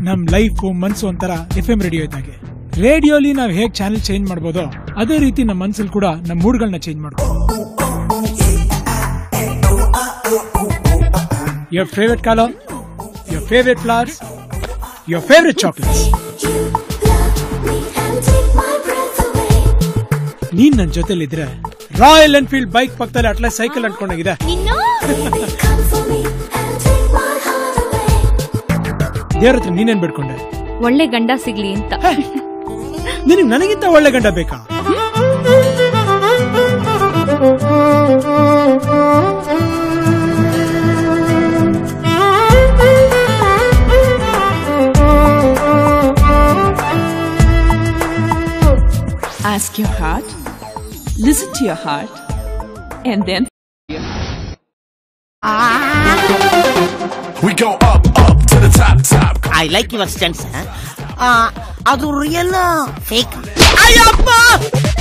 ನಮ್ ಲೈಫ್ ಮನ್ಸು ಒಂಥರ ಎಫ್ ಎಂ ರೇಡಿಯೋ ಇದ್ದಾಗೆ ರೇಡಿಯೋಲಿ ನಾವ್ ಹೇಗ್ ಚಾನೆಲ್ ಚೇಂಜ್ ಮಾಡ್ಬೋದೋ ಅದೇ ರೀತಿ ನಮ್ಮ ಮನ್ಸಲ್ಲಿ ಕೂಡ ನಮ್ಮ ಮೂಡ್ಗಳನ್ನ ಚೇಂಜ್ ಮಾಡ್ಬೋದು your favourite colour your favourite flowers your favourite chocolates ನೀನ್ ನನ್ ಜೊತೆಲಿದ್ರೆ ರಾಯಲ್ ಎನ್ಫೀಲ್ಡ್ ಬೈಕ್ ಪಕ್ಕದಲ್ಲಿ ಅಟ್ಲಾ ಸೈಕಲ್ ಅಂಟ್ಕೊಂಡಾಗಿದೆ ದೇವ್ರ ಹತ್ರ ನೀನೇನ್ ಬಿಡ್ಕೊಂಡೆ ಒಳ್ಳೆ ಗಂಡ ಸಿಗ್ಲಿ ಅಂತ ನಿನಗ್ ನನಗಿಂತ ಒಳ್ಳೆ ಗಂಡ ಬೇಕಾ Ask your heart, listen to your heart, and then We go up, up to the top, top. I like your stance ಅದು ರಿಯಲ್ ಫೇಕ್ ಅಯ್ಯಪ್ಪ